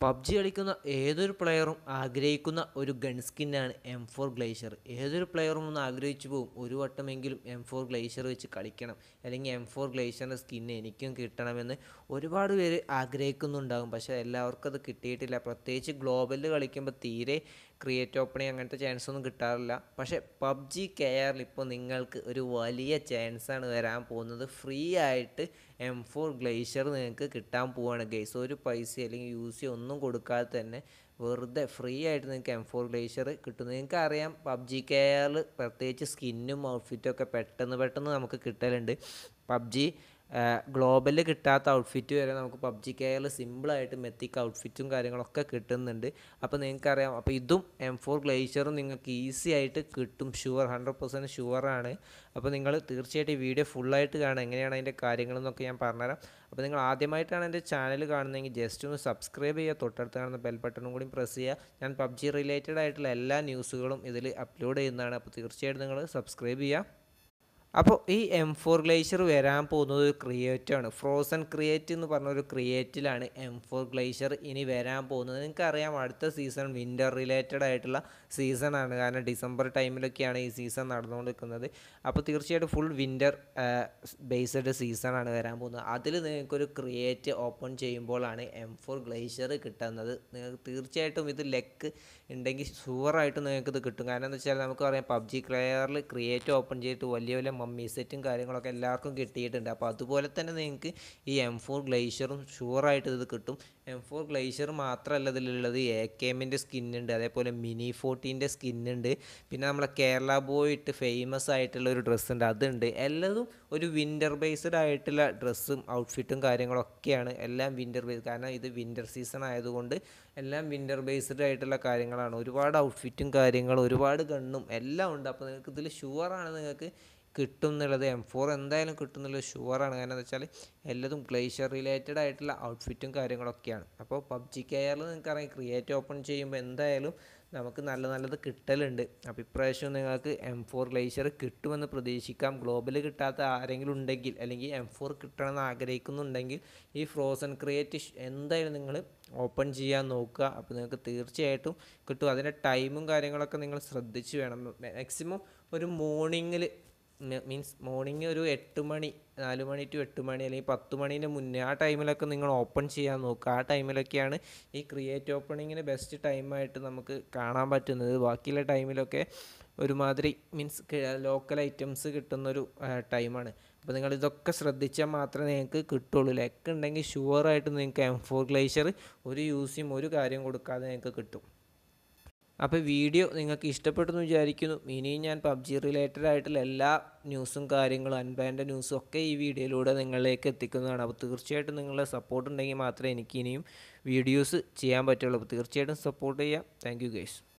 PUBG കളിക്കുന്ന ഏതൊരു പ്ലെയറും ആഗ്രഹിക്കുന്ന ഒരു ഗൺ സ്കിന്നാണ് എം ഫോർ ഗ്ലേഷ്യർ ഏതൊരു പ്ലെയറും ഒന്ന് ആഗ്രഹിച്ചു പോകും ഒരു വട്ടമെങ്കിലും എം ഫോർ ഗ്ലേഷ്യർ വെച്ച് കളിക്കണം അല്ലെങ്കിൽ എം ഫോർ ഗ്ലേഷ്യറിൻ്റെ സ്കിന്ന് എനിക്കും കിട്ടണമെന്ന് ഒരുപാട് പേര് ആഗ്രഹിക്കുന്നുണ്ടാകും പക്ഷേ എല്ലാവർക്കും അത് കിട്ടിയിട്ടില്ല പ്രത്യേകിച്ച് ഗ്ലോബലിൽ കളിക്കുമ്പോൾ തീരെ ക്രിയേറ്റ് ഓപ്പണിങ് അങ്ങനത്തെ ചാൻസ് ഒന്നും കിട്ടാറില്ല പക്ഷേ പബ്ജി കെ ആറിൽ ഇപ്പോൾ നിങ്ങൾക്ക് ഒരു വലിയ ചാൻസാണ് വരാൻ പോകുന്നത് ഫ്രീ ആയിട്ട് എം ഫോർ ഗ്ലേഷ്യർ നിങ്ങൾക്ക് കിട്ടാൻ പോവാണ് ഗൈസ് ഒരു പൈസ അല്ലെങ്കിൽ യൂസ് ചെയ്യുക ഒന്നും കൊടുക്കാതെ തന്നെ വെറുതെ ഫ്രീ ആയിട്ട് നിങ്ങൾക്ക് എം ഫോർ ഗ്ലേഷ്യർ കിട്ടും നിങ്ങൾക്ക് അറിയാം പബ്ജി കെ ആറിൽ പ്രത്യേകിച്ച് സ്കിന്നും ഔട്ട്ഫിറ്റും ഒക്കെ പെട്ടെന്ന് പെട്ടെന്ന് നമുക്ക് കിട്ടലുണ്ട് പബ്ജി ഗ്ലോബലിൽ കിട്ടാത്ത ഔട്ട്ഫിറ്റ് വരെ നമുക്ക് പബ്ജി കെയറിൽ സിമ്പിളായിട്ട് മെത്തിക്ക് ഔട്ട്ഫിറ്റും കാര്യങ്ങളൊക്കെ കിട്ടുന്നുണ്ട് അപ്പോൾ നിങ്ങൾക്കറിയാം അപ്പോൾ ഇതും എം ഫോർ ഗ്ലേഷ്യറും നിങ്ങൾക്ക് ഈസി ആയിട്ട് കിട്ടും ഷുവർ ഹൺഡ്രഡ് പെർസെൻറ്റ് ഷുവറാണ് അപ്പോൾ നിങ്ങൾ തീർച്ചയായിട്ടും ഈ വീഡിയോ ഫുള്ളായിട്ട് കാണുക എങ്ങനെയാണ് അതിൻ്റെ കാര്യങ്ങളെന്നൊക്കെ ഞാൻ പറഞ്ഞുതരാം അപ്പോൾ നിങ്ങൾ ആദ്യമായിട്ടാണ് എൻ്റെ ചാനൽ കാണുന്നതെങ്കിൽ ജസ്റ്റ് ഒന്ന് സബ്സ്ക്രൈബ് ചെയ്യുക തൊട്ടടുത്ത് കാണുന്ന ബെൽ ബട്ടണും കൂടി പ്രസ് ചെയ്യുക ഞാൻ പബ്ജി റിലേറ്റഡ് ആയിട്ടുള്ള എല്ലാ ന്യൂസുകളും ഇതിൽ അപ്ലോഡ് ചെയ്യുന്നതാണ് അപ്പോൾ തീർച്ചയായിട്ടും നിങ്ങൾ സബ്സ്ക്രൈബ് ചെയ്യുക അപ്പോൾ ഈ എം ഫോർ ഗ്ലേഷ്യർ വരാൻ പോകുന്നത് ഒരു ക്രിയേറ്റ് ആണ് ഫ്രോസൺ ക്രിയേറ്റ് എന്ന് പറഞ്ഞ ഒരു ക്രിയേറ്റിലാണ് എം ഫോർ ഗ്ലേഷ്യർ ഇനി വരാൻ പോകുന്നത് നിങ്ങൾക്കറിയാം അടുത്ത സീസൺ വിൻ്റർ റിലേറ്റഡ് ആയിട്ടുള്ള സീസണാണ് കാരണം ഡിസംബർ ടൈമിലൊക്കെയാണ് ഈ സീസൺ നടന്നുകൊണ്ടിരിക്കുന്നത് അപ്പോൾ തീർച്ചയായിട്ടും ഫുൾ വിൻ്റർ ബേസ്ഡ് സീസണാണ് വരാൻ പോകുന്നത് അതിൽ നിങ്ങൾക്കൊരു ക്രിയേറ്റ് ഓപ്പൺ ചെയ്യുമ്പോഴാണ് എം ഫോർ ഗ്ലേഷ്യർ കിട്ടുന്നത് നിങ്ങൾക്ക് തീർച്ചയായിട്ടും ഇത് ലെക്ക് ഉണ്ടെങ്കിൽ ഷുവറായിട്ടും നിങ്ങൾക്ക് ഇത് കിട്ടും കാരണം എന്താ വെച്ചാൽ നമുക്ക് പറയാം പബ്ജി ക്ലെയറിൽ ക്രിയേറ്റ് ഓപ്പൺ ചെയ്തിട്ട് വലിയ വലിയ മമ്മി സെറ്റും കാര്യങ്ങളൊക്കെ എല്ലാവർക്കും കിട്ടിയിട്ടുണ്ട് അപ്പോൾ അതുപോലെ തന്നെ നിങ്ങൾക്ക് ഈ എം ഫോർ ഗ്ലേഷ്യറും ഷുവറായിട്ട് ഇത് കിട്ടും എം ഫോർ ഗ്ലേഷ്യർ മാത്രമല്ല ഇതിലുള്ളത് എ കെ എമ്മിൻ്റെ സ്കിന്നുണ്ട് അതേപോലെ മിനി ഫോർട്ടീൻ്റെ സ്കിന്നുണ്ട് പിന്നെ നമ്മളെ കേരള ബോയ് ഇട്ട് ഫേമസ് ആയിട്ടുള്ള ഒരു ഡ്രസ്സ് ഉണ്ട് അതുണ്ട് എല്ലാതും ഒരു വിൻ്റർ ബേസ്ഡ് ആയിട്ടുള്ള ഡ്രസ്സും ഔട്ട്ഫിറ്റും കാര്യങ്ങളൊക്കെയാണ് എല്ലാം വിൻ്റർ ബേസ് കാരണം ഇത് വിൻ്റർ സീസൺ ആയതുകൊണ്ട് എല്ലാം വിൻ്റർ ബേസ്ഡ് ആയിട്ടുള്ള കാര്യങ്ങളാണ് ഒരുപാട് ഔട്ട്ഫിറ്റും കാര്യങ്ങളും ഒരുപാട് ഗണ്ണും എല്ലാം ഉണ്ട് അപ്പോൾ നിങ്ങൾക്ക് ഇതിൽ ഷുവറാണ് നിങ്ങൾക്ക് കിട്ടും എന്നുള്ളത് എം ഫോർ എന്തായാലും കിട്ടും എന്നുള്ളത് ഷുവറാണ് കാരണം എന്താ വെച്ചാൽ എല്ലാതും ഗ്ലേഷ്യർ റിലേറ്റഡ് ആയിട്ടുള്ള ഔട്ട്ഫിറ്റും കാര്യങ്ങളൊക്കെയാണ് അപ്പോൾ പബ്ജി കെയറിൽ നിങ്ങൾക്കറിയാം ക്രിയേറ്റ് ഓപ്പൺ ചെയ്യുമ്പോൾ എന്തായാലും നമുക്ക് നല്ല നല്ലത് കിട്ടലുണ്ട് അപ്പോൾ ഇപ്രാവശ്യം നിങ്ങൾക്ക് എം ഫോർ ഗ്ലേഷ്യർ കിട്ടുമെന്ന് പ്രതീക്ഷിക്കാം ഗ്ലോബൽ കിട്ടാത്ത ആരെങ്കിലും ഉണ്ടെങ്കിൽ അല്ലെങ്കിൽ എം ഫോർ കിട്ടണമെന്ന് ആഗ്രഹിക്കുന്നുണ്ടെങ്കിൽ ഈ ഫ്രോസൺ ക്രിയേറ്റ് എന്തായാലും നിങ്ങൾ ഓപ്പൺ ചെയ്യാൻ നോക്കുക അപ്പോൾ നിങ്ങൾക്ക് തീർച്ചയായിട്ടും കിട്ടും അതിൻ്റെ ടൈമും കാര്യങ്ങളൊക്കെ നിങ്ങൾ ശ്രദ്ധിച്ച് വേണം മാക്സിമം ഒരു മോർണിംഗിൽ മീൻസ് മോർണിംഗ് ഒരു എട്ട് മണി നാല് മണി ടു എട്ട് മണി അല്ലെങ്കിൽ പത്ത് മണീൻ്റെ മുന്നേ ആ ടൈമിലൊക്കെ നിങ്ങൾ ഓപ്പൺ ചെയ്യാൻ നോക്കുക ആ ടൈമിലൊക്കെയാണ് ഈ ക്രിയേറ്റ് ഓപ്പണിങ്ങിന് ബെസ്റ്റ് ടൈമായിട്ട് നമുക്ക് കാണാൻ പറ്റുന്നത് ബാക്കിയുള്ള ടൈമിലൊക്കെ ഒരുമാതിരി മീൻസ് ലോക്കൽ ഐറ്റംസ് കിട്ടുന്നൊരു ടൈമാണ് അപ്പോൾ നിങ്ങൾ ഇതൊക്കെ ശ്രദ്ധിച്ചാൽ മാത്രമേ നിങ്ങൾക്ക് കിട്ടുള്ളൂ ലെക്ക് ഉണ്ടെങ്കിൽ ഷുവറായിട്ട് നിങ്ങൾക്ക് എം ഫോർ ഗ്ലേഷ്യർ ഒരു യൂസിയും ഒരു കാര്യം കൊടുക്കാതെ നിങ്ങൾക്ക് കിട്ടും അപ്പോൾ വീഡിയോ നിങ്ങൾക്ക് ഇഷ്ടപ്പെട്ടെന്ന് വിചാരിക്കുന്നു ഇനിയും ഞാൻ പബ്ജി റിലേറ്റഡ് ആയിട്ടുള്ള എല്ലാ ന്യൂസും കാര്യങ്ങളും അൻബാൻ്റെ ന്യൂസും ഒക്കെ ഈ വീഡിയോയിലൂടെ നിങ്ങളിലേക്ക് എത്തിക്കുന്നതാണ് അപ്പോൾ തീർച്ചയായിട്ടും നിങ്ങളുടെ സപ്പോർട്ട് ഉണ്ടെങ്കിൽ മാത്രമേ എനിക്ക് ഇനിയും വീഡിയോസ് ചെയ്യാൻ പറ്റുള്ളൂ അപ്പോൾ തീർച്ചയായിട്ടും സപ്പോർട്ട് ചെയ്യാം താങ്ക് യു ഗൈസ്